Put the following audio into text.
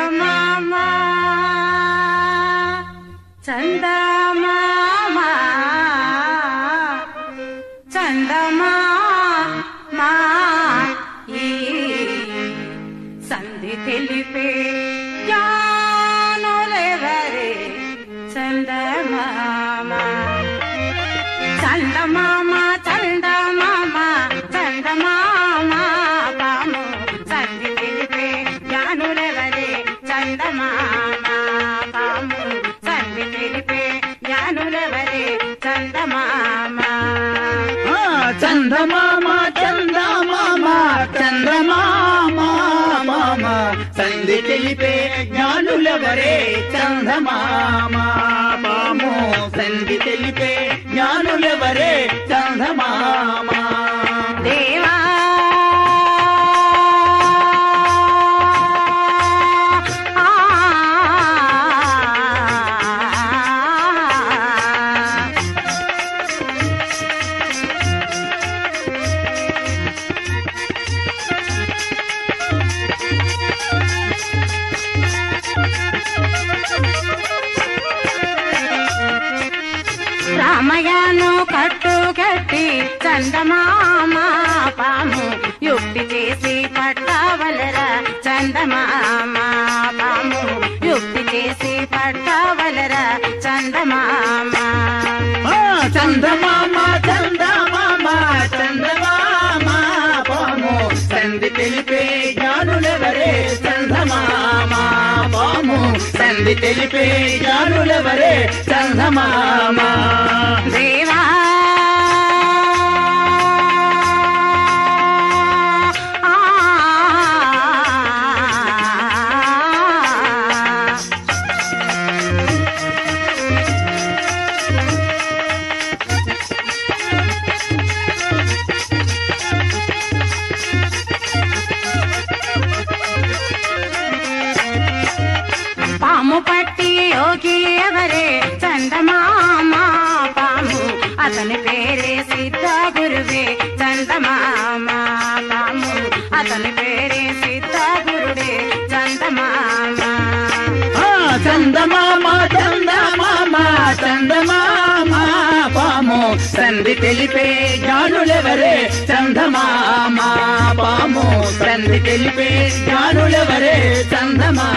చందమామ చందమామ చందమామ ఈ సంధి తెలిపే జ్ఞానులెవరే చందమామ చందమామ చందమామ చందమామ పాము సంధి తెలిపే జ్ఞానులెవరే చందమామ పాము సంధి తెలిపే జ్ఞానులెవరే చందమామ ఆ, చందమామ చందమామ చందమామ మామ సంధి తెలిపే జ్ఞానులవరే చందమామ పాము సంధి తెలిపే జ్ఞానులవరే చందమామ దేవా ఆ రామయ్యను కట్టుకట్టి చందమామ పాము యుక్తి చేసి పట్టవలరా చందమామ పాము యుక్తి చేసి పట్టవలరా చందమామ ఆ, చందమామ చందమామ చందమామ పాము సంధి తెలిపే జ్ఞానులవరే చందమామ పాము సంధి తెలిపే జ్ఞానులవరే చందమామ దేవా పాము పట్టి యోగి ఎవరే చందమామ పాము అతని పేరే సిద్ధ గురువే చందమామ పాము అతని పేరే సిద్ధ గురుడే చందమామ ఆ, చందమామ చందమామ చందమామ పాము సంధి తెలిపే జ్ఞానులెవరే చందమామ పాము సంధి తెలిపే జ్ఞానులెవరే చందమామ